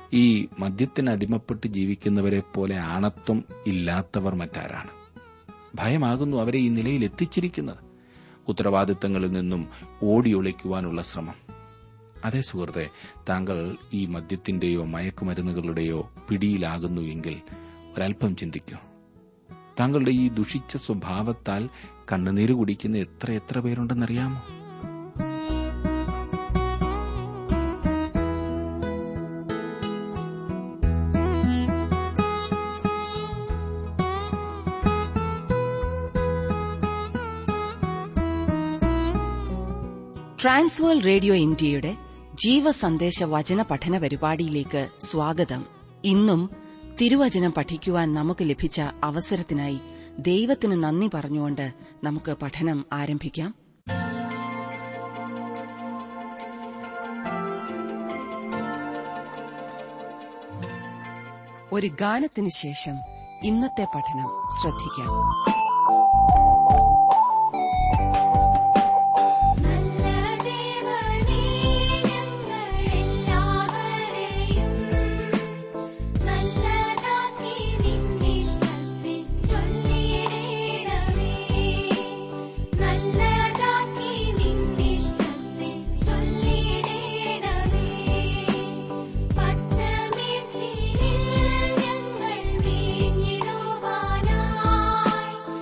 ഈ മദ്യത്തിന് അടിമപ്പെട്ട് ജീവിക്കുന്നവരെ പോലെ ആണത്വം ഇല്ലാത്തവർ മറ്റാരാണ് ഭയമാകുന്നു അവരെ ഈ നിലയിൽ എത്തിച്ചിരിക്കുന്നത് ഉത്തരവാദിത്തങ്ങളിൽ നിന്നും ഓടിയൊളിക്കുവാനുള്ള ശ്രമം അതേ സുഹൃത്തെ താങ്കൾ ഈ മദ്യത്തിന്റെയോ മയക്കുമരുന്നുകളുടെയോ പിടിയിലാകുന്നു എങ്കിൽ ഒരൽപ്പം ചിന്തിക്കൂ താങ്കളുടെ ഈ ദുഷിച്ച സ്വഭാവത്താൽ കണ്ണുനീര് കുടിക്കുന്ന എത്ര എത്ര പേരുണ്ടെന്നറിയാമോ ട്രാൻസ്വേൾ റേഡിയോ ഇന്ത്യയുടെ ജീവസന്ദേശ വചന പഠന പരിപാടിയിലേക്ക് സ്വാഗതം ഇന്നും തിരുവചനം പഠിക്കുവാൻ നമുക്ക് ലഭിച്ച അവസരത്തിനായി ദൈവത്തിന് നന്ദി പറഞ്ഞുകൊണ്ട് നമുക്ക് പഠനം ആരംഭിക്കാം ഒരു ഗാനത്തിന് ശേഷം ഇന്നത്തെ പഠനം ശ്രദ്ധിക്കാം നല്ല ദേവനേ ഞങ്ങളെല്ലാവരെയും നല്ലതാക്കി നിന്നിഷ്ടത്തെ ചൊല്ലിടേണമേ നല്ലതാക്കി നിന്നിഷ്ടത്തെ ചൊല്ലിടേണമേ പച്ചമേച്ചിലിൽ ഞങ്ങൾ വീഞ്ഞിടുവാനായി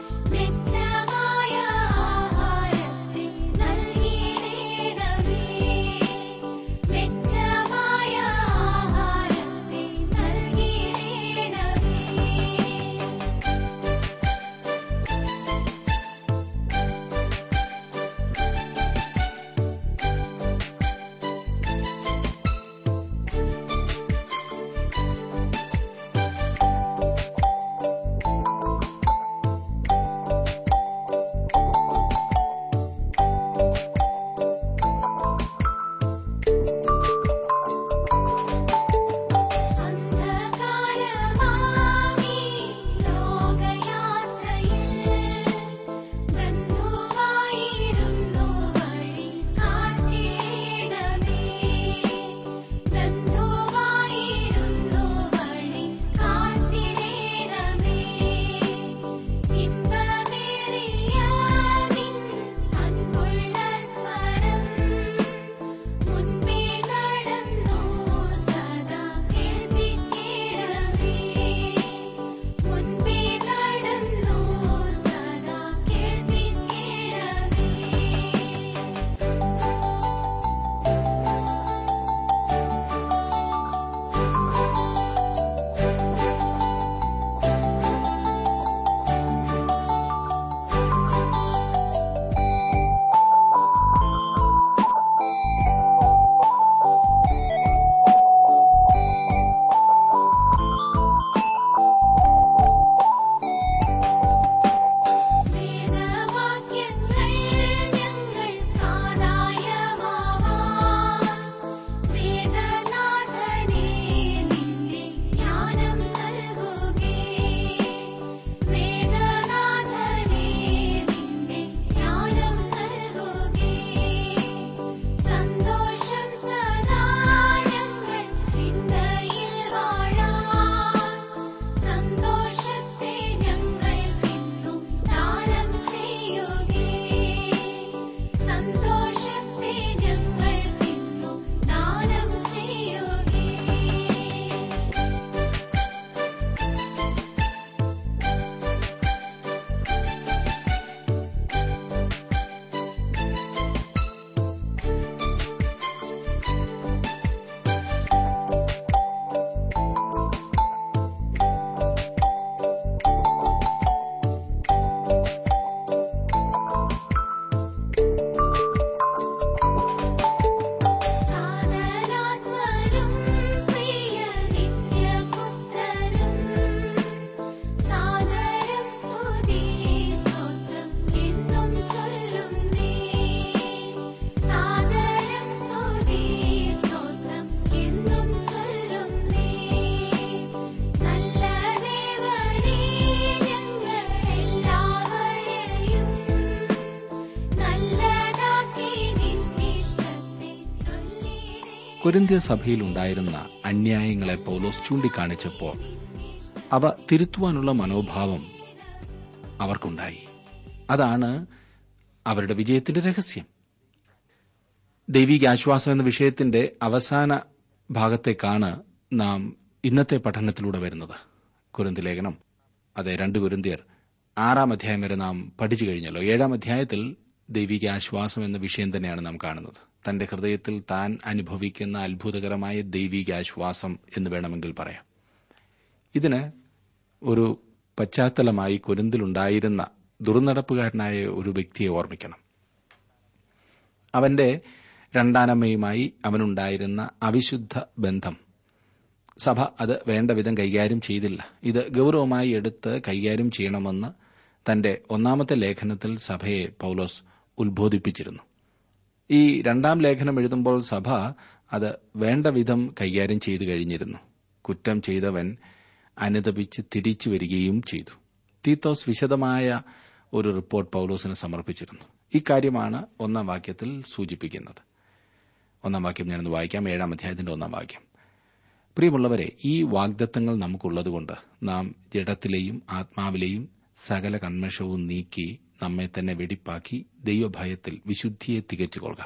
കൊരിന്ത്യ സഭയിലുണ്ടായിരുന്ന അന്യായങ്ങളെ പൗലോസ് ചൂണ്ടിക്കാണിച്ചപ്പോൾ അവ തിരുത്തുവാനുള്ള മനോഭാവം അവർക്കുണ്ടായി അതാണ് അവരുടെ വിജയത്തിന്റെ രഹസ്യം ദൈവിക ആശ്വാസം എന്ന വിഷയത്തിന്റെ അവസാന ഭാഗത്തേക്കാണ് നാം ഇന്നത്തെ പഠനത്തിലൂടെ വരുന്നത് കുരുന്ത് ലേഖനം അതെ രണ്ട് കുരുന്തിയർ ആറാം അധ്യായം വരെ നാം പഠിച്ചു കഴിഞ്ഞല്ലോ ഏഴാം അധ്യായത്തിൽ ദൈവിക ആശ്വാസം എന്ന വിഷയം തന്നെയാണ് നാം കാണുന്നത് തന്റെ ഹൃദയത്തിൽ താൻ അനുഭവിക്കുന്ന അത്ഭുതകരമായ ദൈവിക ആശ്വാസം എന്ന് വേണമെങ്കിൽ പറയാം ഇതിന് ഒരു പശ്ചാത്തലമായി കുരുന്തിലുണ്ടായിരുന്ന ദുർനടപ്പുകാരനായ ഒരു വ്യക്തിയെ ഓർമ്മിക്കണം അവന്റെ രണ്ടാനമ്മയുമായി അവനുണ്ടായിരുന്ന അവിശുദ്ധ ബന്ധം സഭ അത് വേണ്ട വിധം കൈകാര്യം ചെയ്തില്ല ഇത് ഗൌരവമായി എടുത്ത് കൈകാര്യം ചെയ്യണമെന്ന് തന്റെ ഒന്നാമത്തെ ലേഖനത്തിൽ സഭയെ പൌലോസ് ഉത്ബോധിപ്പിച്ചിരുന്നു ഈ രണ്ടാം ലേഖനം എഴുതുമ്പോൾ സഭ അത് വേണ്ട വിധം കൈകാര്യം ചെയ്തു കഴിഞ്ഞിരുന്നു കുറ്റം ചെയ്തവൻ അനുതപിച്ച് തിരിച്ചു വരികയും ചെയ്തു തീത്തോസ് വിശദമായ ഒരു റിപ്പോർട്ട് പൌലോസിന് സമർപ്പിച്ചിരുന്നു ഇക്കാര്യമാണ് ഒന്നാം വാക്യത്തിൽ സൂചിപ്പിക്കുന്നത് ഒന്നാം വാക്യം ഞാനൊന്ന് വായിക്കാം ഏഴാം അധ്യായത്തിന്റെ ഒന്നാം വാക്യം പ്രിയമുള്ളവരെ ഈ വാഗ്ദത്തങ്ങൾ നമുക്കുള്ളതുകൊണ്ട് നാം ജഡത്തിലെയും ആത്മാവിലെയും സകല കന്മഷവും നീക്കി നമ്മെ തന്നെ വെടിപ്പാക്കി ദൈവഭയത്തിൽ വിശുദ്ധിയെ തികച്ചുകൊള്ളുക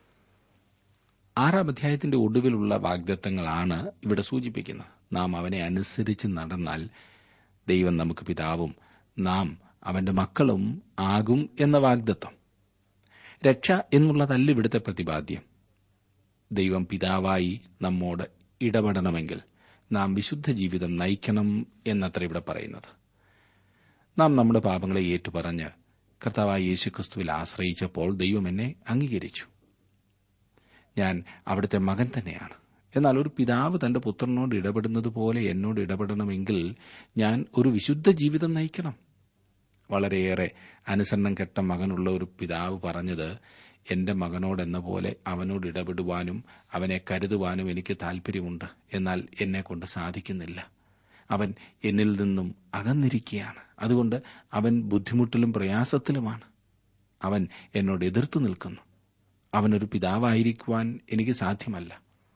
ആറാം അധ്യായത്തിന്റെ ഒടുവിലുള്ള വാഗ്ദത്തങ്ങളാണ് ഇവിടെ സൂചിപ്പിക്കുന്നത് നാം അവനെ അനുസരിച്ച് നടന്നാൽ ദൈവം നമുക്ക് പിതാവും നാം അവന്റെ മക്കളും ആകും എന്ന വാഗ്ദത്തം രക്ഷ എന്നുള്ളതല്ല ഇവിടുത്തെ പ്രതിപാദ്യം ദൈവം പിതാവായി നമ്മോട് ഇടപെടണമെങ്കിൽ നാം വിശുദ്ധ ജീവിതം നയിക്കണം എന്നത്ര ഇവിടെ പറയുന്നത് നാം നമ്മുടെ പാപങ്ങളെ ഏറ്റുപറഞ്ഞ് കർത്താവായ യേശുക്രിസ്തുവിൽ ആശ്രയിച്ചപ്പോൾ ദൈവം എന്നെ അംഗീകരിച്ചു ഞാൻ അവിടുത്തെ മകൻ തന്നെയാണ് എന്നാൽ ഒരു പിതാവ് തന്റെ പുത്രനോട് ഇടപെടുന്നത് പോലെ എന്നോട് ഇടപെടണമെങ്കിൽ ഞാൻ ഒരു വിശുദ്ധ ജീവിതം നയിക്കണം വളരെയേറെ അനുസരണം കെട്ട മകനുള്ള ഒരു പിതാവ് പറഞ്ഞത് എന്റെ മകനോടെന്ന പോലെ അവനോട് ഇടപെടുവാനും അവനെ കരുതുവാനും എനിക്ക് താൽപര്യമുണ്ട് എന്നാൽ എന്നെ കൊണ്ട് സാധിക്കുന്നില്ല അവൻ എന്നിൽ നിന്നും അകന്നിരിക്കുകയാണ് അതുകൊണ്ട് അവൻ ബുദ്ധിമുട്ടിലും പ്രയാസത്തിലുമാണ് അവൻ എന്നോട് എതിർത്തു നിൽക്കുന്നു അവനൊരു പിതാവായിരിക്കുവാൻ എനിക്ക് സാധ്യമല്ല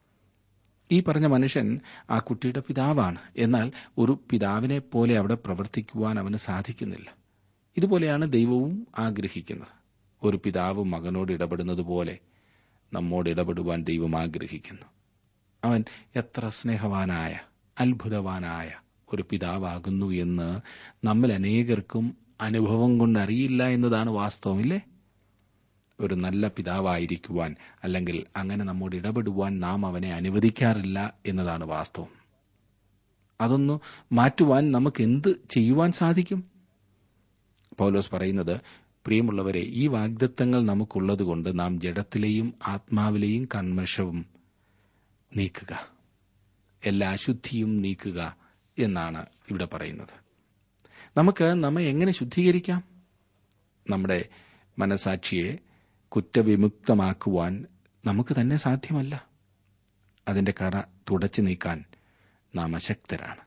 ഈ പറഞ്ഞ മനുഷ്യൻ ആ കുട്ടിയുടെ പിതാവാണ് എന്നാൽ ഒരു പിതാവിനെ പോലെ അവിടെ പ്രവർത്തിക്കുവാൻ അവന് സാധിക്കുന്നില്ല ഇതുപോലെയാണ് ദൈവവും ആഗ്രഹിക്കുന്നത് ഒരു പിതാവ് മകനോട് ഇടപെടുന്നത് പോലെ നമ്മോട് ഇടപെടുവാൻ ദൈവം ആഗ്രഹിക്കുന്നു അവൻ എത്ര സ്നേഹവാനായ അത്ഭുതവാനായ ഒരു പിതാവാകുന്നു എന്ന് നമ്മിൽ അനേകർക്കും അനുഭവം കൊണ്ട് അറിയില്ല എന്നതാണ് വാസ്തവമില്ലേ ഒരു നല്ല പിതാവായിരിക്കുവാൻ അല്ലെങ്കിൽ അങ്ങനെ നമ്മോട് ഇടപെടുവാൻ നാം അവനെ അനുവദിക്കാറില്ല എന്നതാണ് വാസ്തവം അതൊന്ന് മാറ്റുവാൻ നമുക്ക് എന്ത് ചെയ്യുവാൻ സാധിക്കും പൗലോസ് പറയുന്നത് പ്രിയമുള്ളവരെ ഈ വാഗ്ദത്തങ്ങൾ നമുക്കുള്ളതുകൊണ്ട് നാം ജഡത്തിലെയും ആത്മാവിലെയും കന്മഷവും നീക്കുക എല്ലാ അശുദ്ധിയും നീക്കുക എന്നാണ് ഇവിടെ പറയുന്നത് നമുക്ക് നമ്മെ എങ്ങനെ ശുദ്ധീകരിക്കാം നമ്മുടെ മനസാക്ഷിയെ കുറ്റവിമുക്തമാക്കുവാൻ നമുക്ക് തന്നെ സാധ്യമല്ല അതിന്റെ കറ തുടച്ചു നീക്കാൻ നാം അശക്തരാണ്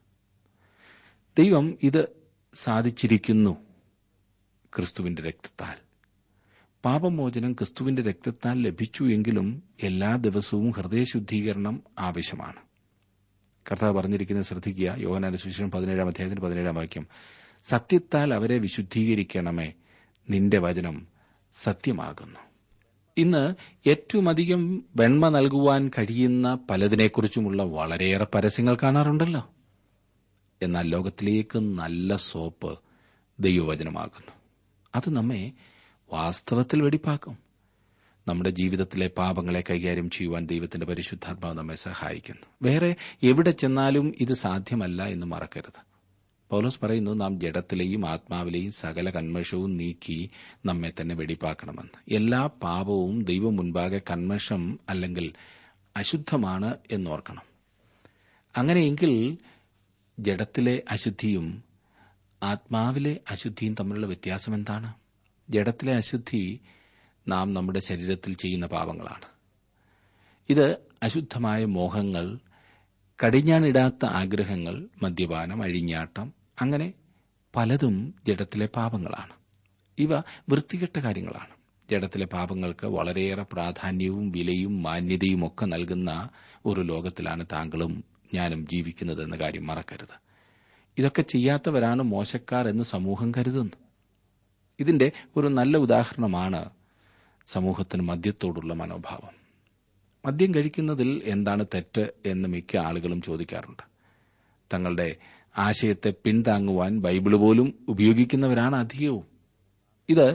ദൈവം ഇത് സാധിച്ചിരിക്കുന്നു ക്രിസ്തുവിന്റെ രക്തത്താൽ പാപമോചനം ക്രിസ്തുവിന്റെ രക്തത്താൽ ലഭിച്ചു എങ്കിലും എല്ലാ ദിവസവും ഹൃദയശുദ്ധീകരണം ആവശ്യമാണ് കർത്താവ് പറഞ്ഞിരിക്കുന്നത് ശ്രദ്ധിക്കുക യോഹനാന്റെ സുവിശേഷം പതിനേഴാം അധ്യായത്തിന് പതിനേഴാം വാക്യം സത്യത്താൽ അവരെ വിശുദ്ധീകരിക്കണമേ നിന്റെ വചനം സത്യമാകുന്നു ഇന്ന് ഏറ്റവും അധികം വെണ്മ നൽകുവാൻ കഴിയുന്ന പലതിനെക്കുറിച്ചുമുള്ള വളരെയേറെ പരസ്യങ്ങൾ കാണാറുണ്ടല്ലോ എന്നാൽ ലോകത്തിലേക്ക് നല്ല സോപ്പ് ദൈവവചനമാകുന്നു അത് നമ്മെ വാസ്തവത്തിൽ വെടിപ്പാക്കും നമ്മുടെ ജീവിതത്തിലെ പാപങ്ങളെ കൈകാര്യം ചെയ്യുവാൻ ദൈവത്തിന്റെ പരിശുദ്ധാത്മാവ് നമ്മെ സഹായിക്കുന്നു വേറെ എവിടെ ചെന്നാലും ഇത് സാധ്യമല്ല എന്ന് മറക്കരുത് പൗലോസ് പറയുന്നു നാം ജഡത്തിലെയും ആത്മാവിലെയും സകല കന്മഷവും നീക്കി നമ്മെ തന്നെ വെടിപ്പാക്കണമെന്ന് എല്ലാ പാപവും ദൈവം മുൻപാകെ കന്മഷം അല്ലെങ്കിൽ അശുദ്ധമാണ് എന്നോർക്കണം അങ്ങനെയെങ്കിൽ ജഡത്തിലെ അശുദ്ധിയും ആത്മാവിലെ അശുദ്ധിയും തമ്മിലുള്ള വ്യത്യാസം എന്താണ് ജഡത്തിലെ അശുദ്ധി നാം നമ്മുടെ ശരീരത്തിൽ ചെയ്യുന്ന പാപങ്ങളാണ് ഇത് അശുദ്ധമായ മോഹങ്ങൾ കടിഞ്ഞാണിടാത്ത ആഗ്രഹങ്ങൾ മദ്യപാനം അഴിഞ്ഞാട്ടം അങ്ങനെ പലതും ജഡത്തിലെ പാപങ്ങളാണ് ഇവ വൃത്തികെട്ട കാര്യങ്ങളാണ് ജഡത്തിലെ പാപങ്ങൾക്ക് വളരെയേറെ പ്രാധാന്യവും വിലയും മാന്യതയും ഒക്കെ നൽകുന്ന ഒരു ലോകത്തിലാണ് താങ്കളും ഞാനും ജീവിക്കുന്നത് എന്ന കാര്യം മറക്കരുത് ഇതൊക്കെ ചെയ്യാത്തവരാണ് മോശക്കാർ എന്ന് സമൂഹം കരുതുന്നു ഇതിന്റെ ഒരു നല്ല ഉദാഹരണമാണ് സമൂഹത്തിന് മദ്യത്തോടുള്ള മനോഭാവം മദ്യം കഴിക്കുന്നതിൽ എന്താണ് തെറ്റ് എന്ന് മിക്ക ആളുകളും ചോദിക്കാറുണ്ട് തങ്ങളുടെ ആശയത്തെ പിന്താങ്ങുവാൻ ബൈബിള് പോലും ഉപയോഗിക്കുന്നവരാണ് അധികവും ഇത്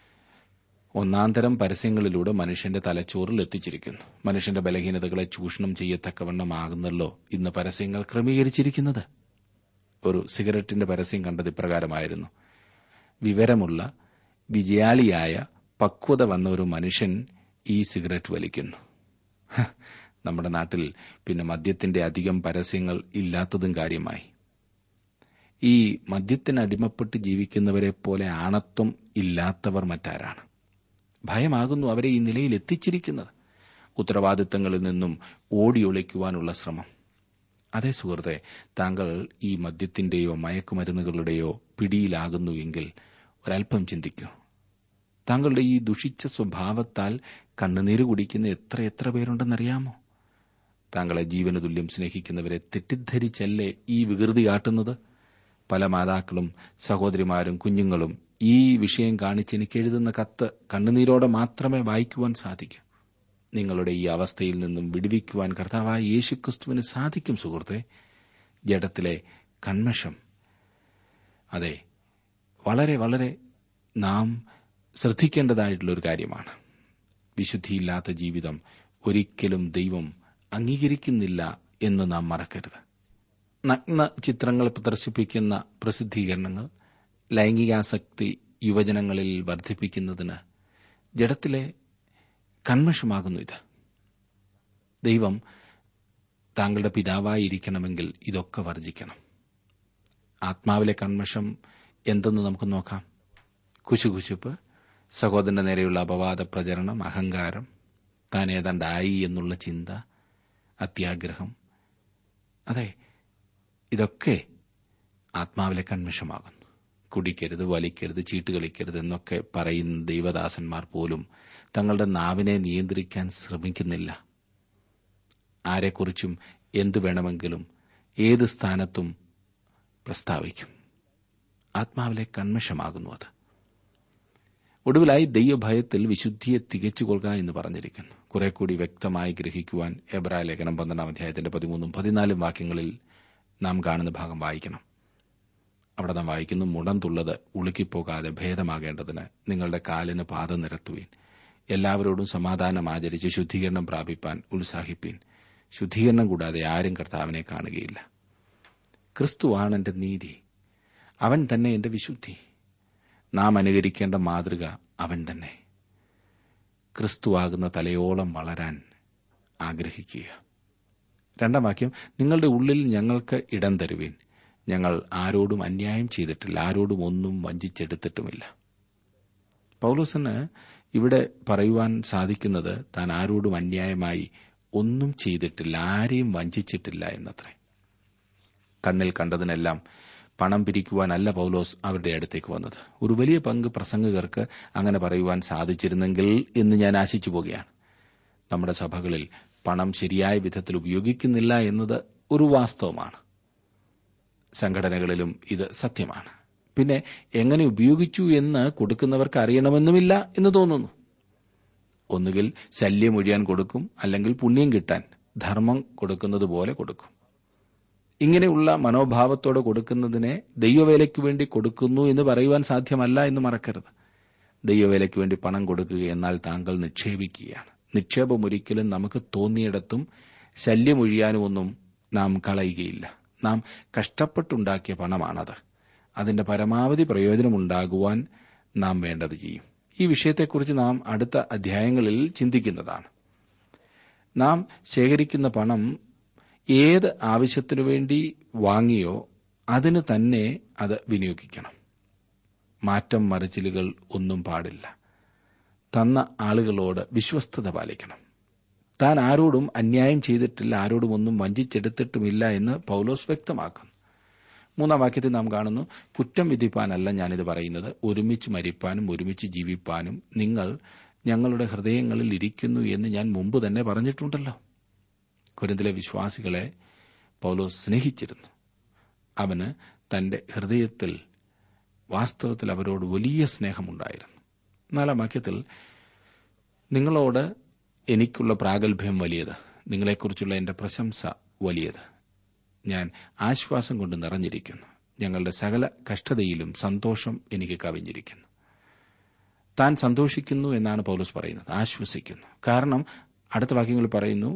ഒന്നാം തരം പരസ്യങ്ങളിലൂടെ മനുഷ്യന്റെ തലച്ചോറിൽ എത്തിച്ചിരിക്കുന്നു മനുഷ്യന്റെ ബലഹീനതകളെ ചൂഷണം ചെയ്യത്തക്കവണ്ണമാകുന്നല്ലോ ഇന്ന് പരസ്യങ്ങൾ ക്രമീകരിച്ചിരിക്കുന്നത് ഒരു സിഗരറ്റിന്റെ പരസ്യം കണ്ടത് ഇപ്രകാരമായിരുന്നു വിവരമുള്ള വിജയാളിയായ പക്വത വന്ന ഒരു മനുഷ്യൻ ഈ സിഗരറ്റ് വലിക്കുന്നു ഹ, നമ്മുടെ നാട്ടിൽ പിന്നെ മദ്യത്തിന്റെ അധികം പരസ്യങ്ങൾ ഇല്ലാത്തതും കാര്യമായി ഈ മദ്യത്തിന് അടിമപ്പെട്ട് ജീവിക്കുന്നവരെ പോലെ ആണത്വം ഇല്ലാത്തവർ മറ്റാരാണ് ഭയമാകുന്നു അവരെ ഈ നിലയിൽ എത്തിച്ചിരിക്കുന്നത് ഉത്തരവാദിത്തങ്ങളിൽ നിന്നും ഓടിയൊളിക്കുവാനുള്ള ശ്രമം അതേ സുഹൃത്തെ താങ്കൾ ഈ മദ്യത്തിന്റെയോ മയക്കുമരുന്നുകളുടെയോ പിടിയിലാകുന്നു എങ്കിൽ ഒരൽപ്പം ചിന്തിക്കൂ താങ്കളുടെ ഈ ദുഷിച്ച സ്വഭാവത്താൽ കണ്ണുനീര് കുടിക്കുന്ന എത്ര എത്ര പേരുണ്ടെന്നറിയാമോ താങ്കളെ ജീവന തുല്യം സ്നേഹിക്കുന്നവരെ തെറ്റിദ്ധരിച്ചല്ലേ ഈ വികൃതി കാട്ടുന്നത് പല മാതാക്കളും സഹോദരിമാരും കുഞ്ഞുങ്ങളും ഈ വിഷയം കാണിച്ച് എനിക്ക് എഴുതുന്ന കത്ത് കണ്ണുനീരോടെ മാത്രമേ വായിക്കുവാൻ സാധിക്കൂ നിങ്ങളുടെ ഈ അവസ്ഥയിൽ നിന്നും വിടുവിക്കുവാൻ കർത്താവായ യേശുക്രിസ്തുവിന് സാധിക്കും സുഹൃത്തെ ജഡത്തിലെ കൺമഷം അതെ വളരെ വളരെ നാം ശ്രദ്ധിക്കേണ്ടതായിട്ടുള്ള ഒരു കാര്യമാണ് വിശുദ്ധിയില്ലാത്ത ജീവിതം ഒരിക്കലും ദൈവം അംഗീകരിക്കുന്നില്ല എന്ന് നാം മറക്കരുത് നഗ്ന ചിത്രങ്ങൾ പ്രദർശിപ്പിക്കുന്ന പ്രസിദ്ധീകരണങ്ങൾ ലൈംഗികാസക്തി യുവജനങ്ങളിൽ വർദ്ധിപ്പിക്കുന്നതിന് ജഡത്തിലെ കൺമഷമാകുന്നു ഇത് ദൈവം താങ്കളുടെ പിതാവായിരിക്കണമെങ്കിൽ ഇതൊക്കെ വർജിക്കണം ആത്മാവിലെ കൺമഷം എന്തെന്ന് നമുക്ക് നോക്കാം കുശുകുശുപ്പ് സഹോദരന്റെ നേരെയുള്ള അപവാദ പ്രചരണം അഹങ്കാരം താൻ ഏതാണ്ടായി എന്നുള്ള ചിന്ത അത്യാഗ്രഹം അതെ ഇതൊക്കെ ആത്മാവിലെ കൺമിഷമാകുന്നു കുടിക്കരുത് വലിക്കരുത് ചീട്ട് കളിക്കരുത് എന്നൊക്കെ പറയുന്ന ദൈവദാസന്മാർ പോലും തങ്ങളുടെ നാവിനെ നിയന്ത്രിക്കാൻ ശ്രമിക്കുന്നില്ല ആരെക്കുറിച്ചും എന്തു വേണമെങ്കിലും ഏത് സ്ഥാനത്തും പ്രസ്താവിക്കും ആത്മാവിലെ കൺമിഷമാകുന്നു അത് ഒടുവിലായി ദൈവഭയത്തിൽ വിശുദ്ധിയെ തികച്ചുകൊള്ളുക എന്ന് പറഞ്ഞിരിക്കുന്നു കുറെ കൂടി വ്യക്തമായി ഗ്രഹിക്കുവാൻ എബ്രായ ലേഖനം പന്ത്രണ്ടാം അധ്യായത്തിന്റെ പതിമൂന്നും പതിനാലും വാക്യങ്ങളിൽ നാം കാണുന്ന ഭാഗം വായിക്കണം അവിടെ നാം വായിക്കുന്നു മുടം തുള്ളത് ഉളുക്കിപ്പോകാതെ ഭേദമാകേണ്ടതിന് നിങ്ങളുടെ കാലിന് പാത നിരത്തുവീൻ എല്ലാവരോടും സമാധാനം ആചരിച്ച് ശുദ്ധീകരണം പ്രാപിപ്പാൻ ഉത്സാഹിപ്പീൻ ശുദ്ധീകരണം കൂടാതെ ആരും കർത്താവിനെ കാണുകയില്ല ക്രിസ്തുവാണ് എന്റെ നീതി അവൻ തന്നെ എന്റെ വിശുദ്ധി നാം അനുകരിക്കേണ്ട മാതൃക അവൻ തന്നെ ക്രിസ്തുവാകുന്ന തലയോളം വളരാൻ ആഗ്രഹിക്കുക രണ്ടാം വാക്യം നിങ്ങളുടെ ഉള്ളിൽ ഞങ്ങൾക്ക് ഇടം തരുവീൻ ഞങ്ങൾ ആരോടും അന്യായം ചെയ്തിട്ടില്ല ആരോടും ഒന്നും വഞ്ചിച്ചെടുത്തിട്ടുമില്ല പൗലോസിന് ഇവിടെ പറയുവാൻ സാധിക്കുന്നത് താൻ ആരോടും അന്യായമായി ഒന്നും ചെയ്തിട്ടില്ല ആരെയും വഞ്ചിച്ചിട്ടില്ല എന്നത്രേ കണ്ണിൽ കണ്ടതിനെല്ലാം പണം പിരിക്കുവാനല്ല പൗലോസ് അവരുടെ അടുത്തേക്ക് വന്നത് ഒരു വലിയ പങ്ക് പ്രസംഗകർക്ക് അങ്ങനെ പറയുവാൻ സാധിച്ചിരുന്നെങ്കിൽ എന്ന് ഞാൻ ആശിച്ചു പോകുകയാണ് നമ്മുടെ സഭകളിൽ പണം ശരിയായ വിധത്തിൽ ഉപയോഗിക്കുന്നില്ല എന്നത് ഒരു വാസ്തവമാണ് സംഘടനകളിലും ഇത് സത്യമാണ് പിന്നെ എങ്ങനെ ഉപയോഗിച്ചു എന്ന് കൊടുക്കുന്നവർക്ക് അറിയണമെന്നുമില്ല എന്ന് തോന്നുന്നു ഒന്നുകിൽ ശല്യം ഒഴിയാൻ കൊടുക്കും അല്ലെങ്കിൽ പുണ്യം കിട്ടാൻ ധർമ്മം കൊടുക്കുന്നത് പോലെ കൊടുക്കും ഇങ്ങനെയുള്ള മനോഭാവത്തോടെ കൊടുക്കുന്നതിനെ ദൈവവേലയ്ക്ക് വേണ്ടി കൊടുക്കുന്നു എന്ന് പറയുവാൻ സാധ്യമല്ല എന്ന് മറക്കരുത് ദൈവവേലയ്ക്ക് വേണ്ടി പണം കൊടുക്കുക എന്നാൽ താങ്കൾ നിക്ഷേപിക്കുകയാണ് നിക്ഷേപം ഒരിക്കലും നമുക്ക് തോന്നിയിടത്തും ശല്യമൊഴിയാനുമൊന്നും നാം കളയുകയില്ല നാം കഷ്ടപ്പെട്ടുണ്ടാക്കിയ പണമാണത് അതിന്റെ പരമാവധി പ്രയോജനമുണ്ടാകുവാൻ നാം വേണ്ടത് ചെയ്യും ഈ വിഷയത്തെക്കുറിച്ച് നാം അടുത്ത അധ്യായങ്ങളിൽ ചിന്തിക്കുന്നതാണ് നാം ശേഖരിക്കുന്ന പണം ഏത് ആവശ്യത്തിനു വേണ്ടി വാങ്ങിയോ അതിന് തന്നെ അത് വിനിയോഗിക്കണം മാറ്റം മറിച്ചിലുകൾ ഒന്നും പാടില്ല തന്ന ആളുകളോട് വിശ്വസ്തത പാലിക്കണം താൻ ആരോടും അന്യായം ചെയ്തിട്ടില്ല ആരോടും ഒന്നും വഞ്ചിച്ചെടുത്തിട്ടുമില്ല എന്ന് പൗലോസ് വ്യക്തമാക്കുന്നു മൂന്നാം വാക്യത്തിൽ നാം കാണുന്നു കുറ്റം വിധിപ്പാനല്ല ഞാനിത് പറയുന്നത് ഒരുമിച്ച് മരിപ്പാനും ഒരുമിച്ച് ജീവിപ്പാനും നിങ്ങൾ ഞങ്ങളുടെ ഹൃദയങ്ങളിൽ ഇരിക്കുന്നു എന്ന് ഞാൻ മുമ്പ് തന്നെ പറഞ്ഞിട്ടുണ്ടല്ലോ കുരുന്തിലെ വിശ്വാസികളെ പൗലോസ് സ്നേഹിച്ചിരുന്നു അവന് തന്റെ ഹൃദയത്തിൽ വാസ്തവത്തിൽ അവരോട് വലിയ സ്നേഹമുണ്ടായിരുന്നു നാലാം വാക്യത്തിൽ നിങ്ങളോട് എനിക്കുള്ള പ്രാഗൽഭ്യം വലിയത് നിങ്ങളെക്കുറിച്ചുള്ള എന്റെ പ്രശംസ വലിയത് ഞാൻ ആശ്വാസം കൊണ്ട് നിറഞ്ഞിരിക്കുന്നു ഞങ്ങളുടെ സകല കഷ്ടതയിലും സന്തോഷം എനിക്ക് കവിഞ്ഞിരിക്കുന്നു താൻ സന്തോഷിക്കുന്നു എന്നാണ് പൗലോസ് പറയുന്നത് ആശ്വസിക്കുന്നു കാരണം അടുത്ത വാക്യങ്ങൾ പറയുന്നു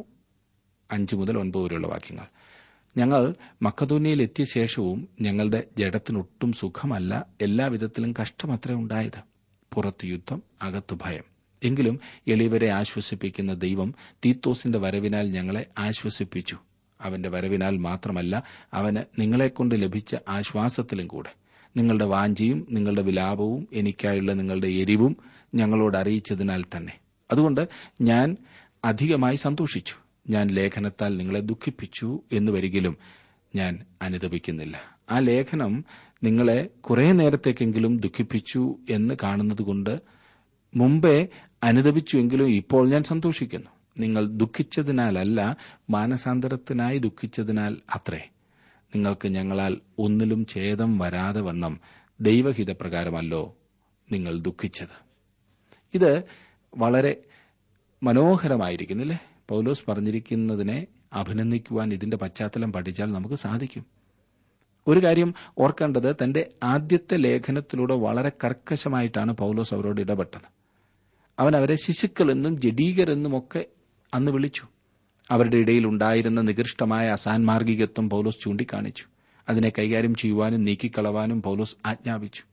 അഞ്ചു മുതൽ ഒൻപത് വരെയുള്ള വാക്യങ്ങൾ ഞങ്ങൾ മക്കതൂനിയയിൽ എത്തിയ ശേഷവും ഞങ്ങളുടെ ജഡത്തിനൊട്ടും സുഖമല്ല എല്ലാവിധത്തിലും കഷ്ടമത്രേ ഉണ്ടായത് പുറത്ത് യുദ്ധം അകത്ത് ഭയം എങ്കിലും എളിയവരെ ആശ്വസിപ്പിക്കുന്ന ദൈവം തീത്തോസിന്റെ വരവിനാൽ ഞങ്ങളെ ആശ്വസിപ്പിച്ചു അവന്റെ വരവിനാൽ മാത്രമല്ല അവന് നിങ്ങളെക്കൊണ്ട് ലഭിച്ച ആശ്വാസത്തിലും കൂടെ നിങ്ങളുടെ വാഞ്ചിയും നിങ്ങളുടെ വിലാപവും എനിക്കായുള്ള നിങ്ങളുടെ എരിവും ഞങ്ങളോട് അറിയിച്ചതിനാൽ തന്നെ അതുകൊണ്ട് ഞാൻ അധികമായി സന്തോഷിച്ചു ഞാൻ ലേഖനത്താൽ നിങ്ങളെ ദുഃഖിപ്പിച്ചു എന്ന് വരികിലും ഞാൻ അനുദപിക്കുന്നില്ല ആ ലേഖനം നിങ്ങളെ കുറെ നേരത്തേക്കെങ്കിലും ദുഃഖിപ്പിച്ചു എന്ന് കാണുന്നതുകൊണ്ട് മുമ്പേ അനുദപിച്ചുവെങ്കിലും ഇപ്പോൾ ഞാൻ സന്തോഷിക്കുന്നു നിങ്ങൾ ദുഃഖിച്ചതിനാലല്ല മാനസാന്തരത്തിനായി ദുഃഖിച്ചതിനാൽ അത്രേ നിങ്ങൾക്ക് ഞങ്ങളാൽ ഒന്നിലും ഛേദം വരാതെ വണ്ണം ദൈവഹിതപ്രകാരമല്ലോ നിങ്ങൾ ദുഃഖിച്ചത് ഇത് വളരെ മനോഹരമായിരിക്കുന്നില്ലേ പൗലോസ് പറഞ്ഞിരിക്കുന്നതിനെ അഭിനന്ദിക്കുവാൻ ഇതിന്റെ പശ്ചാത്തലം പഠിച്ചാൽ നമുക്ക് സാധിക്കും ഒരു കാര്യം ഓർക്കേണ്ടത് തന്റെ ആദ്യത്തെ ലേഖനത്തിലൂടെ വളരെ കർക്കശമായിട്ടാണ് പൗലോസ് അവരോട് ഇടപെട്ടത് അവൻ അവരെ ശിശുക്കളെന്നും ജഡീകരെന്നുമൊക്കെ അന്ന് വിളിച്ചു അവരുടെ ഇടയിൽ ഉണ്ടായിരുന്ന നികൃഷ്ടമായ അസാൻമാർഗികത്വം പൗലോസ് ചൂണ്ടിക്കാണിച്ചു അതിനെ കൈകാര്യം ചെയ്യുവാനും നീക്കിക്കളവാനും പൗലോസ് ആജ്ഞാപിച്ചു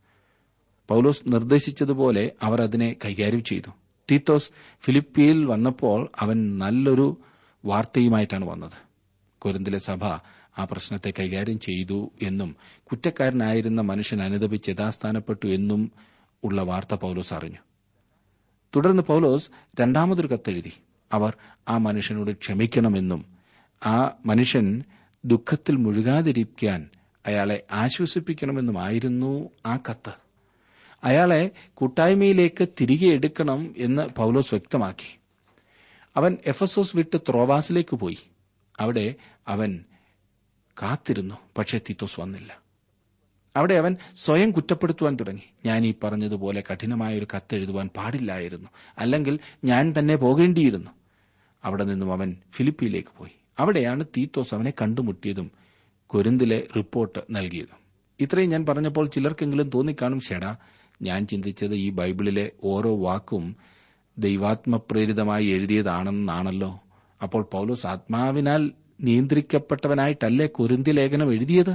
പൗലോസ് നിർദ്ദേശിച്ചതുപോലെ അവർ അതിനെ കൈകാര്യം ചെയ്തു തീത്തോസ് ഫിലിപ്പിയിൽ വന്നപ്പോൾ അവൻ നല്ലൊരു വാർത്തയുമായിട്ടാണ് വന്നത് കൊരിന്തിലെ സഭ ആ പ്രശ്നത്തെ കൈകാര്യം ചെയ്തു എന്നും കുറ്റക്കാരനായിരുന്ന മനുഷ്യൻ അനുദപിച്ച് യഥാസ്ഥാനപ്പെട്ടു എന്നും ഉള്ള വാർത്ത പൗലോസ് അറിഞ്ഞു തുടർന്ന് പൗലോസ് രണ്ടാമതൊരു കത്തെഴുതി അവർ ആ മനുഷ്യനോട് ക്ഷമിക്കണമെന്നും ആ മനുഷ്യൻ ദുഃഖത്തിൽ മുഴുകാതിരിക്കാൻ അയാളെ ആശ്വസിപ്പിക്കണമെന്നുമായിരുന്നു ആ കത്ത് അയാളെ കൂട്ടായ്മയിലേക്ക് തിരികെ എടുക്കണം എന്ന് പൗലോസ് വ്യക്തമാക്കി അവൻ എഫസോസ് വിട്ട് ത്രോവാസിലേക്ക് പോയി അവിടെ അവൻ കാത്തിരുന്നു പക്ഷേ തീത്തോസ് വന്നില്ല അവിടെ അവൻ സ്വയം കുറ്റപ്പെടുത്തുവാൻ തുടങ്ങി ഞാൻ ഈ പറഞ്ഞതുപോലെ കഠിനമായ ഒരു കത്തെഴുതുവാൻ പാടില്ലായിരുന്നു അല്ലെങ്കിൽ ഞാൻ തന്നെ പോകേണ്ടിയിരുന്നു അവിടെ നിന്നും അവൻ ഫിലിപ്പിയിലേക്ക് പോയി അവിടെയാണ് തീത്തോസ് അവനെ കണ്ടുമുട്ടിയതും കൊരിന്തിലെ റിപ്പോർട്ട് നൽകിയതും ഇത്രയും ഞാൻ പറഞ്ഞപ്പോൾ ചിലർക്കെങ്കിലും തോന്നിക്കാണും ഷെടാ ഞാൻ ചിന്തിച്ചത് ഈ ബൈബിളിലെ ഓരോ വാക്കും ദൈവാത്മപ്രേരിതമായി എഴുതിയതാണെന്നാണല്ലോ അപ്പോൾ പൗലോസ് ആത്മാവിനാൽ നിയന്ത്രിക്കപ്പെട്ടവനായിട്ടല്ലേ കൊരിന്തി ലേഖനം എഴുതിയത്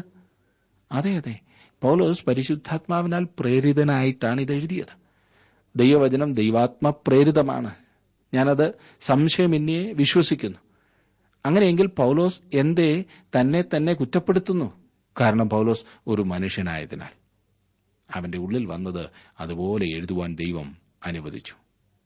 അതെ അതെ പൗലോസ് പരിശുദ്ധാത്മാവിനാൽ പ്രേരിതനായിട്ടാണ് ഇത് എഴുതിയത് ദൈവവചനം ദൈവാത്മപ്രേരിതമാണ് ഞാനത് സംശയമെന്നേ വിശ്വസിക്കുന്നു അങ്ങനെയെങ്കിൽ പൗലോസ് എന്തേ തന്നെ തന്നെ കുറ്റപ്പെടുത്തുന്നു കാരണം പൗലോസ് ഒരു മനുഷ്യനായതിനാൽ അവന്റെ ഉള്ളിൽ വന്നത് അതുപോലെ എഴുതുവാൻ ദൈവം അനുവദിച്ചു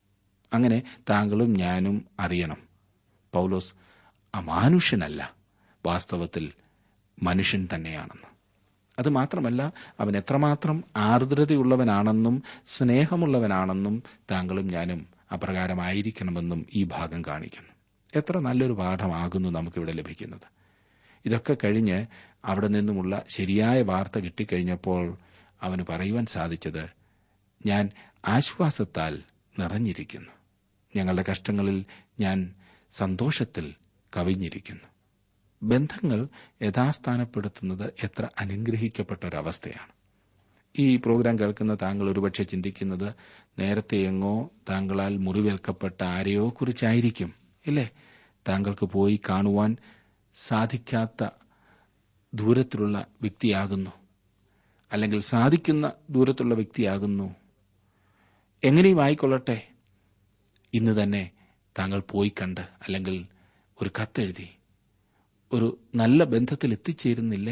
അങ്ങനെ താങ്കളും ഞാനും അറിയണം പൗലോസ് അമാനുഷ്യനല്ല വാസ്തവത്തിൽ മനുഷ്യൻ തന്നെയാണെന്ന് അത് മാത്രമല്ല അവൻ എത്രമാത്രം ആർദ്രതയുള്ളവനാണെന്നും സ്നേഹമുള്ളവനാണെന്നും താങ്കളും ഞാനും അപ്രകാരമായിരിക്കണമെന്നും ഈ ഭാഗം കാണിക്കുന്നു എത്ര നല്ലൊരു പാഠമാകുന്നു നമുക്കിവിടെ ലഭിക്കുന്നത് ഇതൊക്കെ കഴിഞ്ഞ് അവിടെ നിന്നുമുള്ള ശരിയായ വാർത്ത കിട്ടിക്കഴിഞ്ഞപ്പോൾ അവന് പറയുവാൻ സാധിച്ചത് ഞാൻ ആശ്വാസത്താൽ നിറഞ്ഞിരിക്കുന്നു ഞങ്ങളുടെ കഷ്ടങ്ങളിൽ ഞാൻ സന്തോഷത്തിൽ കവിഞ്ഞിരിക്കുന്നു ബന്ധങ്ങൾ യഥാസ്ഥാനപ്പെടുത്തുന്നത് എത്ര അനുഗ്രഹിക്കപ്പെട്ട ഒരവസ്ഥയാണ് ഈ പ്രോഗ്രാം കേൾക്കുന്ന താങ്കൾ ഒരുപക്ഷെ ചിന്തിക്കുന്നത് നേരത്തെ എങ്ങോ താങ്കളാൽ മുറിവേൽക്കപ്പെട്ട ആരെയോ കുറിച്ചായിരിക്കും ഇല്ലേ താങ്കൾക്ക് പോയി കാണുവാൻ സാധിക്കാത്ത ദൂരത്തിലുള്ള വ്യക്തിയാകുന്നു അല്ലെങ്കിൽ സാധിക്കുന്ന ദൂരത്തുള്ള വ്യക്തിയാകുന്നു എങ്ങനെയും ആയിക്കൊള്ളട്ടെ ഇന്ന് തന്നെ താങ്കൾ പോയി കണ്ട് അല്ലെങ്കിൽ ഒരു കത്തെഴുതി ഒരു നല്ല ബന്ധത്തിൽ എത്തിച്ചേരുന്നില്ലേ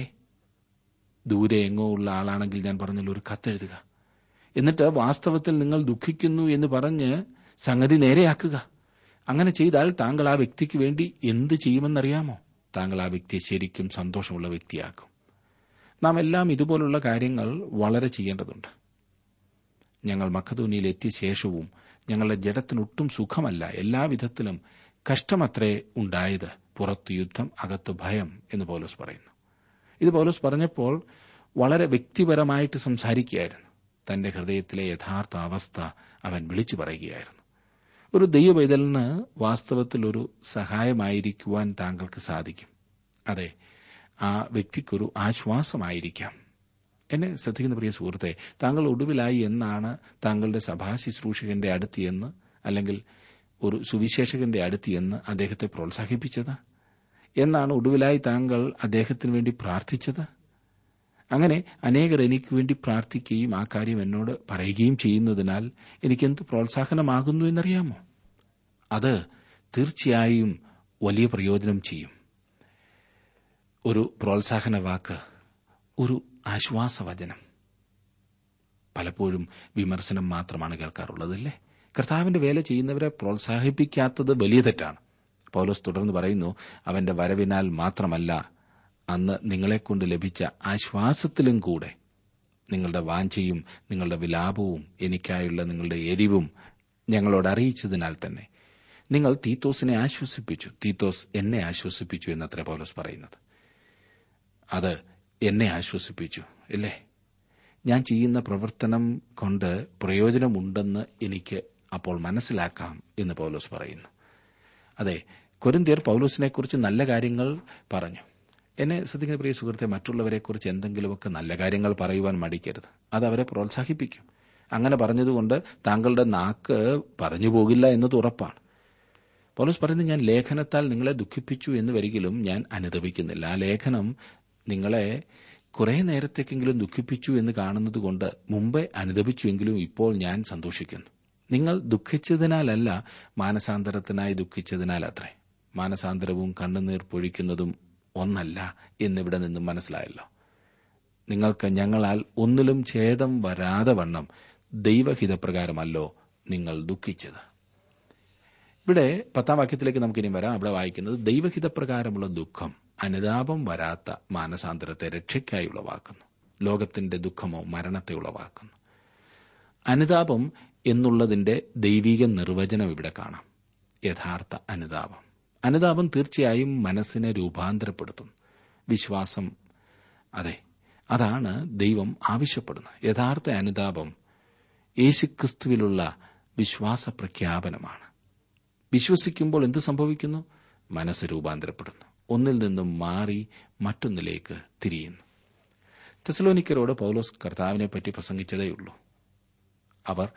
ദൂരെ എങ്ങോ ഉള്ള ആളാണെങ്കിൽ ഞാൻ പറഞ്ഞല്ലോ ഒരു കത്തെഴുതുക എന്നിട്ട് വാസ്തവത്തിൽ നിങ്ങൾ ദുഃഖിക്കുന്നു എന്ന് പറഞ്ഞ് സംഗതി നേരെയാക്കുക അങ്ങനെ ചെയ്താൽ താങ്കൾ ആ വ്യക്തിക്ക് വേണ്ടി എന്ത് ചെയ്യുമെന്നറിയാമോ താങ്കൾ ആ വ്യക്തിയെ ശരിക്കും സന്തോഷമുള്ള വ്യക്തിയാക്കും നാം എല്ലാം ഇതുപോലുള്ള കാര്യങ്ങൾ വളരെ ചെയ്യേണ്ടതുണ്ട് ഞങ്ങൾ മഖദൂനിയിൽ എത്തിയ ശേഷവും ഞങ്ങളുടെ ജഡത്തിനൊട്ടും സുഖമല്ല എല്ലാവിധത്തിലും കഷ്ടമത്രേ ഉണ്ടായത് പുറത്തു യുദ്ധം അകത്ത് ഭയം എന്ന് പൗലോസ് പറയുന്നു ഇത് പൗലോസ് പറഞ്ഞപ്പോൾ വളരെ വ്യക്തിപരമായിട്ട് സംസാരിക്കുകയായിരുന്നു തന്റെ ഹൃദയത്തിലെ യഥാർത്ഥ അവസ്ഥ അവൻ വിളിച്ചു പറയുകയായിരുന്നു ഒരു ദൈവപൈതലിന് വാസ്തവത്തിൽ ഒരു സഹായമായിരിക്കുവാൻ താങ്കൾക്ക് സാധിക്കും അതെ ആ വ്യക്തിക്കൊരു ആശ്വാസമായിരിക്കാം എന്നെ ശ്രദ്ധിക്കുന്ന പ്രിയ സുഹൃത്തെ താങ്കൾ ഒടുവിലായി എന്നാണ് താങ്കളുടെ സഭാ ശുശ്രൂഷകന്റെ അടുത്ത് എന്ന് അല്ലെങ്കിൽ ഒരു സുവിശേഷകന്റെ അടുത്ത് എന്ന് അദ്ദേഹത്തെ പ്രോത്സാഹിപ്പിച്ചത് എന്നാണ് ഒടുവിലായി താങ്കൾ അദ്ദേഹത്തിന് വേണ്ടി പ്രാർത്ഥിച്ചത് അങ്ങനെ അനേകർ എനിക്ക് വേണ്ടി പ്രാർത്ഥിക്കുകയും ആ കാര്യം എന്നോട് പറയുകയും ചെയ്യുന്നതിനാൽ എനിക്കെന്ത് പ്രോത്സാഹനമാകുന്നു എന്നറിയാമോ അത് തീർച്ചയായും വലിയ പ്രയോജനം ചെയ്യും ഒരു പ്രോത്സാഹന വാക്ക് ഒരു ആശ്വാസവചനം പലപ്പോഴും വിമർശനം മാത്രമാണ് കേൾക്കാറുള്ളതല്ലേ കർത്താവിന്റെ വേല ചെയ്യുന്നവരെ പ്രോത്സാഹിപ്പിക്കാത്തത് വലിയ തെറ്റാണ് പൗലോസ് തുടർന്ന് പറയുന്നു അവന്റെ വരവിനാൽ മാത്രമല്ല അന്ന് നിങ്ങളെക്കൊണ്ട് ലഭിച്ച ആശ്വാസത്തിലും കൂടെ നിങ്ങളുടെ വാഞ്ചയും നിങ്ങളുടെ വിലാപവും എനിക്കായുള്ള നിങ്ങളുടെ എരിവും ഞങ്ങളോട് അറിയിച്ചതിനാൽ തന്നെ നിങ്ങൾ തീത്തോസിനെ ആശ്വസിപ്പിച്ചു തീത്തോസ് എന്നെ ആശ്വസിപ്പിച്ചു എന്നത്ര പൗലോസ് പറയുന്നത് അത് എന്നെ ആശ്വസിപ്പിച്ചു ഇല്ലേ ഞാൻ ചെയ്യുന്ന പ്രവർത്തനം കൊണ്ട് പ്രയോജനമുണ്ടെന്ന് എനിക്ക് അപ്പോൾ മനസ്സിലാക്കാം എന്ന് പൗലോസ് പറയുന്നു അതെ കൊരിന്തിയർ പൗലോസിനെക്കുറിച്ച് നല്ല കാര്യങ്ങൾ പറഞ്ഞു എന്നെ ശ്രദ്ധിക്കുന്ന പ്രിയ സുഹൃത്തെ മറ്റുള്ളവരെക്കുറിച്ച് എന്തെങ്കിലുമൊക്കെ നല്ല കാര്യങ്ങൾ പറയുവാൻ മടിക്കരുത് അത് അവരെ പ്രോത്സാഹിപ്പിക്കും അങ്ങനെ പറഞ്ഞതുകൊണ്ട് താങ്കളുടെ നാക്ക് പറഞ്ഞു പോകില്ല എന്നത് ഉറപ്പാണ് പൗലോസ് പറയുന്നത് ഞാൻ ലേഖനത്താൽ നിങ്ങളെ ദുഃഖിപ്പിച്ചു എന്ന് വരികിലും ഞാൻ അനുദപിക്കുന്നില്ല ആ ലേഖനം നിങ്ങളെ കുറെ നേരത്തേക്കെങ്കിലും ദുഃഖിപ്പിച്ചു എന്ന് കാണുന്നതുകൊണ്ട് മുമ്പേ അനുദപിച്ചുവെങ്കിലും ഇപ്പോൾ ഞാൻ സന്തോഷിക്കുന്നു നിങ്ങൾ ദുഃഖിച്ചതിനാലല്ല മാനസാന്തരത്തിനായി ദുഃഖിച്ചതിനാലത്രേ മാനസാന്തരവും കണ്ണുനീർ പൊഴിക്കുന്നതും ഒന്നല്ല എന്നിവിടെ നിന്നും മനസ്സിലായല്ലോ നിങ്ങൾക്ക് ഞങ്ങളാൽ ഒന്നിലും ഛേദം വരാതെ വണ്ണം ദൈവഹിതപ്രകാരമല്ലോ നിങ്ങൾ ദുഃഖിച്ചത് ഇവിടെ പത്താം വാക്യത്തിലേക്ക് നമുക്കിനി വരാം അവിടെ വായിക്കുന്നത് ദൈവഹിതപ്രകാരമുള്ള ദുഃഖം അനുതാപം വരാത്ത മാനസാന്തരത്തെ രക്ഷയ്ക്കായി ഉളവാക്കുന്നു ലോകത്തിന്റെ ദുഃഖമോ മരണത്തെ ഉളവാക്കുന്നു അനുതാപം എന്നുള്ളതിന്റെ ദൈവിക നിർവചനം ഇവിടെ കാണാം യഥാർത്ഥ അനുതാപം അനുതാപം തീർച്ചയായും മനസ്സിനെ രൂപാന്തരപ്പെടുത്തും വിശ്വാസം അതെ അതാണ് ദൈവം ആവശ്യപ്പെടുന്നത് യഥാർത്ഥ അനുതാപം യേശുക്രിസ്തുവിലുള്ള വിശ്വാസ പ്രഖ്യാപനമാണ് വിശ്വസിക്കുമ്പോൾ എന്ത് സംഭവിക്കുന്നു മനസ്സ് രൂപാന്തരപ്പെടുന്നു ഒന്നിൽ നിന്നും മാറി മറ്റൊന്നിലേക്ക് തിരിയുന്നു തെസലോനിക്കരോട് പൗലോസ് കർത്താവിനെ പറ്റി പ്രസംഗിച്ചതേയുള്ളൂ അവർ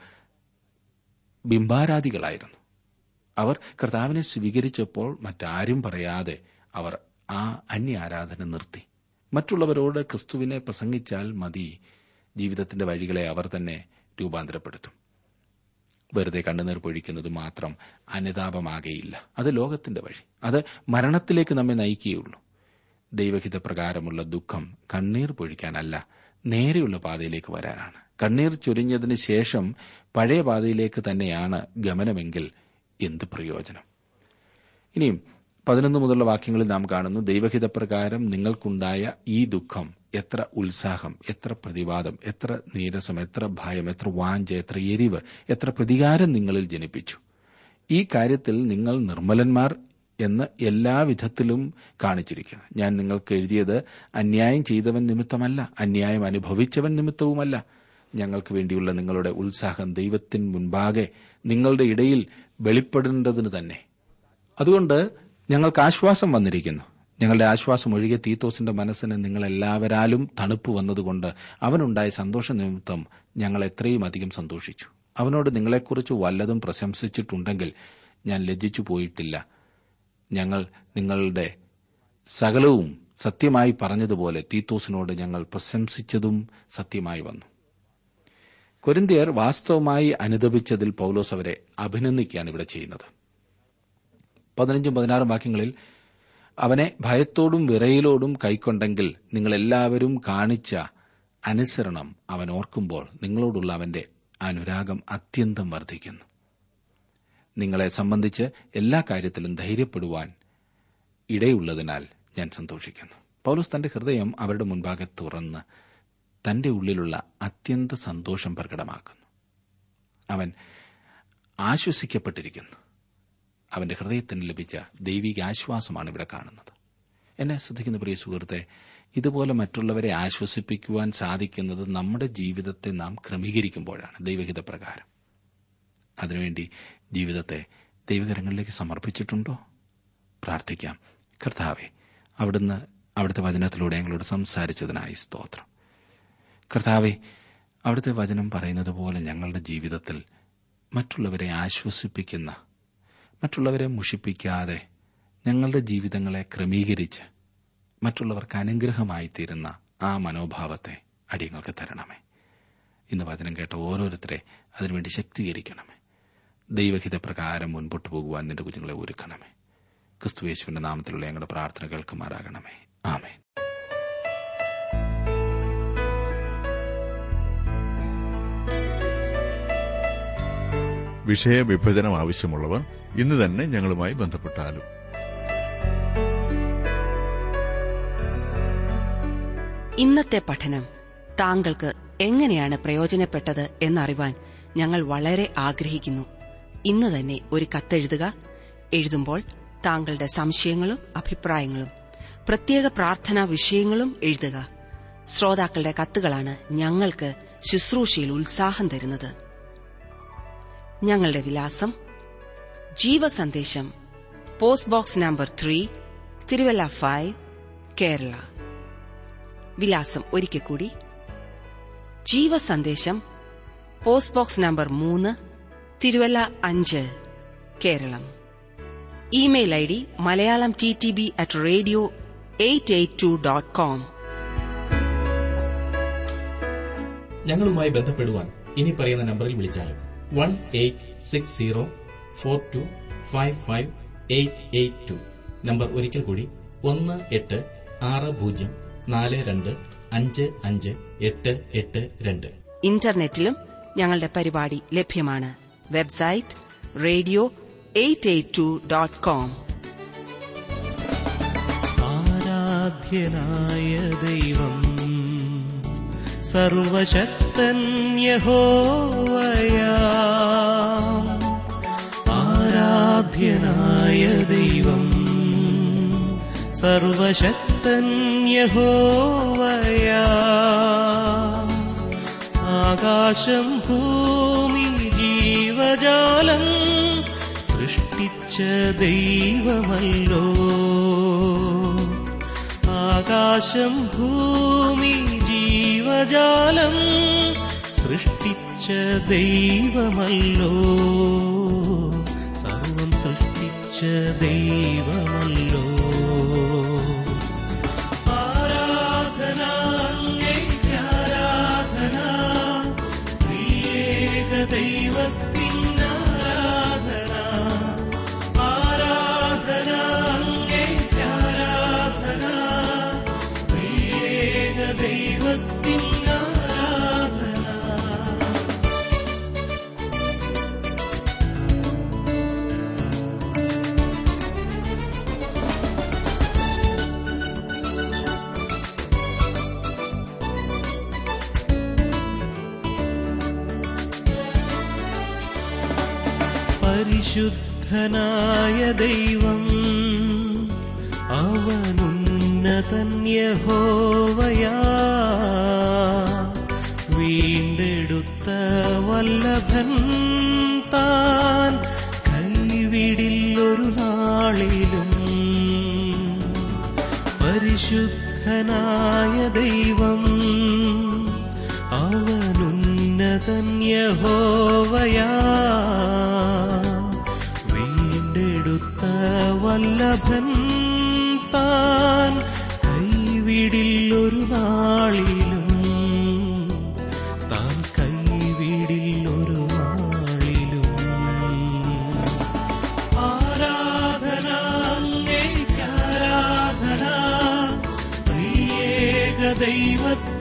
ബിംബാരാധികളായിരുന്നു അവർ കർത്താവിനെ സ്വീകരിച്ചപ്പോൾ മറ്റാരും പറയാതെ അവർ ആ അന്യ ആരാധന നിർത്തി മറ്റുള്ളവരോട് ക്രിസ്തുവിനെ പ്രസംഗിച്ചാൽ മതി ജീവിതത്തിന്റെ വഴികളെ അവർ തന്നെ രൂപാന്തരപ്പെടുത്തും വെറുതെ കണ്ണുനീർ പൊഴിക്കുന്നത് മാത്രം അനുതാപമാകെയില്ല അത് ലോകത്തിന്റെ വഴി അത് മരണത്തിലേക്ക് നമ്മെ നയിക്കുകയുള്ളൂ ദൈവഹിത പ്രകാരമുള്ള ദുഃഖം കണ്ണീർ പൊഴിക്കാനല്ല നേരെയുള്ള പാതയിലേക്ക് വരാനാണ് കണ്ണീർ ചൊരിഞ്ഞതിന് ശേഷം പഴയ പാതയിലേക്ക് തന്നെയാണ് ഗമനമെങ്കിൽ എന്ത് പ്രയോജനം ഇനിയും പതിനൊന്ന് മുതലുള്ള വാക്യങ്ങളിൽ നാം കാണുന്നു ദൈവഹിതപ്രകാരം നിങ്ങൾക്കുണ്ടായ ഈ ദുഃഖം എത്ര ഉത്സാഹം എത്ര പ്രതിവാദം എത്ര നീരസം എത്ര ഭയം എത്ര വാഞ്ച എത്ര എരിവ് എത്ര പ്രതികാരം നിങ്ങളിൽ ജനിപ്പിച്ചു ഈ കാര്യത്തിൽ നിങ്ങൾ നിർമ്മലന്മാർ എന്ന് എല്ലാവിധത്തിലും കാണിച്ചിരിക്കുന്നു ഞാൻ നിങ്ങൾക്ക് എഴുതിയത് അന്യായം ചെയ്തവൻ നിമിത്തമല്ല അന്യായം അനുഭവിച്ചവൻ നിമിത്തവുമല്ല ഞങ്ങൾക്ക് വേണ്ടിയുള്ള നിങ്ങളുടെ ഉത്സാഹം ദൈവത്തിന് മുൻപാകെ നിങ്ങളുടെ ഇടയിൽ വെളിപ്പെടേണ്ടതിന് തന്നെ അതുകൊണ്ട് ഞങ്ങൾക്ക് ആശ്വാസം വന്നിരിക്കുന്നു ഞങ്ങളുടെ ആശ്വാസം ഒഴികെ തീത്തോസിന്റെ മനസ്സിന് നിങ്ങളെല്ലാവരാലും തണുപ്പ് വന്നതുകൊണ്ട് അവനുണ്ടായ സന്തോഷ നിമിത്തം ഞങ്ങൾ എത്രയും അധികം സന്തോഷിച്ചു അവനോട് നിങ്ങളെക്കുറിച്ച് വല്ലതും പ്രശംസിച്ചിട്ടുണ്ടെങ്കിൽ ഞാൻ ലജ്ജിച്ചു പോയിട്ടില്ല ഞങ്ങൾ നിങ്ങളുടെ സകലവും സത്യമായി പറഞ്ഞതുപോലെ തീത്തോസിനോട് ഞങ്ങൾ പ്രശംസിച്ചതും സത്യമായി വന്നു കൊരിന്തിയർ വാസ്തവമായി അനുദപിച്ചതിൽ പൌലോസ് അവരെ അഭിനന്ദിക്കുകയാണ് ഇവിടെ ചെയ്യുന്നത് പതിനഞ്ചും പതിനാറും വാക്യങ്ങളിൽ അവനെ ഭയത്തോടും വിറയിലോടും കൈക്കൊണ്ടെങ്കിൽ നിങ്ങളെല്ലാവരും കാണിച്ച അനുസരണം അവൻ ഓർക്കുമ്പോൾ നിങ്ങളോടുള്ള അവന്റെ അനുരാഗം അത്യന്തം വർദ്ധിക്കുന്നു നിങ്ങളെ സംബന്ധിച്ച് എല്ലാ കാര്യത്തിലും ധൈര്യപ്പെടുവാൻ ഇടയുള്ളതിനാൽ ഞാൻ സന്തോഷിക്കുന്നു പൗലോസ് തന്റെ ഹൃദയം അവരുടെ മുൻപാകെ തുറന്ന് തന്റെ ഉള്ളിലുള്ള അത്യന്ത സന്തോഷം പ്രകടമാക്കുന്നു അവൻ ആശ്വസിക്കപ്പെട്ടിരിക്കുന്നു അവന്റെ ഹൃദയത്തിന് ലഭിച്ച ദൈവിക ആശ്വാസമാണ് ഇവിടെ കാണുന്നത് എന്നെ ശ്രദ്ധിക്കുന്ന പ്രിയ സുഹൃത്തെ ഇതുപോലെ മറ്റുള്ളവരെ ആശ്വസിപ്പിക്കുവാൻ സാധിക്കുന്നത് നമ്മുടെ ജീവിതത്തെ നാം ക്രമീകരിക്കുമ്പോഴാണ് ദൈവഹിത പ്രകാരം അതിനുവേണ്ടി ജീവിതത്തെ ദൈവകരങ്ങളിലേക്ക് സമർപ്പിച്ചിട്ടുണ്ടോ പ്രാർത്ഥിക്കാം കർത്താവെ അവിടുന്ന് അവിടുത്തെ വചനത്തിലൂടെ ഞങ്ങളോട് സംസാരിച്ചതിനായി സ്തോത്രം കർത്താവെ അവിടുത്തെ വചനം പറയുന്നത് പോലെ ഞങ്ങളുടെ ജീവിതത്തിൽ മറ്റുള്ളവരെ ആശ്വസിപ്പിക്കുന്ന മറ്റുള്ളവരെ മുഷിപ്പിക്കാതെ ഞങ്ങളുടെ ജീവിതങ്ങളെ ക്രമീകരിച്ച് മറ്റുള്ളവർക്ക് അനുഗ്രഹമായി തീരുന്ന ആ മനോഭാവത്തെ അടിയങ്ങൾക്ക് തരണമേ ഇന്ന് വചനം കേട്ട ഓരോരുത്തരെ അതിനുവേണ്ടി ശക്തീകരിക്കണമേ ദൈവഹിത പ്രകാരം മുൻപോട്ട് പോകുവാൻ നിന്റെ കുഞ്ഞുങ്ങളെ ഒരുക്കണമേ ക്രിസ്തുയേശുവിന്റെ നാമത്തിലുള്ള ഞങ്ങളുടെ പ്രാർത്ഥന കേൾക്കുമാറാകണമേ ആമേ വിഷയവിഭജനം ആവശ്യമുള്ളവർ ഇന്ന് തന്നെ ഞങ്ങളുമായി ബന്ധപ്പെട്ടാലും ഇന്നത്തെ പഠനം താങ്കൾക്ക് എങ്ങനെയാണ് പ്രയോജനപ്പെട്ടത് എന്നറിവാൻ ഞങ്ങൾ വളരെ ആഗ്രഹിക്കുന്നു ഇന്ന് തന്നെ ഒരു കത്തെഴുതുക എഴുതുമ്പോൾ താങ്കളുടെ സംശയങ്ങളും അഭിപ്രായങ്ങളും പ്രത്യേക പ്രാർത്ഥനാ വിഷയങ്ങളും എഴുതുക ശ്രോതാക്കളുടെ കത്തുകളാണ് ഞങ്ങൾക്ക് ശുശ്രൂഷയിൽ ഉത്സാഹം തരുന്നത് ഞങ്ങളുടെ വിലാസം Jeevasandesham post box number three Thiruvalla five Kerala വിലാസം ഒരിക്കൽ കൂടി ജീവസന്ദേശം പോസ്റ്റ് ബോക്സ് നമ്പർ മൂന്ന് തിരുവല്ല അഞ്ച് Keralam email I D Malayalam T T B at radio eight eight two dot com ഞങ്ങളുമായി ബന്ധപ്പെടുവാൻ ഇനി പറയുന്ന നമ്പറിൽ വിളിച്ചാലും one eight six zero four two five five eight eight two number ഒരിക്കൽ കൂടി ഒന്ന് എട്ട് ആറ് പൂജ്യം നാല് രണ്ട് അഞ്ച് അഞ്ച് എട്ട് എട്ട് രണ്ട് ഇന്റർനെറ്റിലും ഞങ്ങളുടെ പരിപാടി ലഭ്യമാണ് website radio eight eight two dot com ആരാധ്യനായ ദൈവം സർവശക്തൻ യഹോവയാ ആരാധ്യനായ ദൈവം സർവശക്തൻ യഹോവയാ ആകാശം ഭൂമി ജീവജാലം സൃഷ്ടിച്ച ദൈവമല്ലോ ആകാശം ഭൂമി ജീവജാലം സൃഷ്ടിച്ച ദൈവമല്ലോ സർവം സൃഷ്ടിച്ച ദൈവമല്ലോ ആരാധന അങ്ങേക്ക് ആരാധന ത്രിയേക ദൈവത്തിന് ആരാധന ആരാധന അങ്ങേക്ക് ആരാധന ത്രിയേക ദൈവത്തിന് ആരാധന പരിശുദ്ധനായ ദൈവം അവനുന്നതൻ യഹോവയാ വീണ്ടെടുത്ത വല്ലഭൻ താൻ കൈവിടില്ലൊരു നാളിലും പരിശുദ്ധനായ ദൈവം അവനുന്നതൻ യഹോവയാ വീണ്ടെടുത്ത വല്ലഭൻ താൻ കൈവിടില്ലൊരു നാളിലും താൻ കൈവിടില്ലൊരു നാളിലും ആരാധന അങ്ങേക്ക് ആരാധന പ്രിയേക ദൈവത്തിന്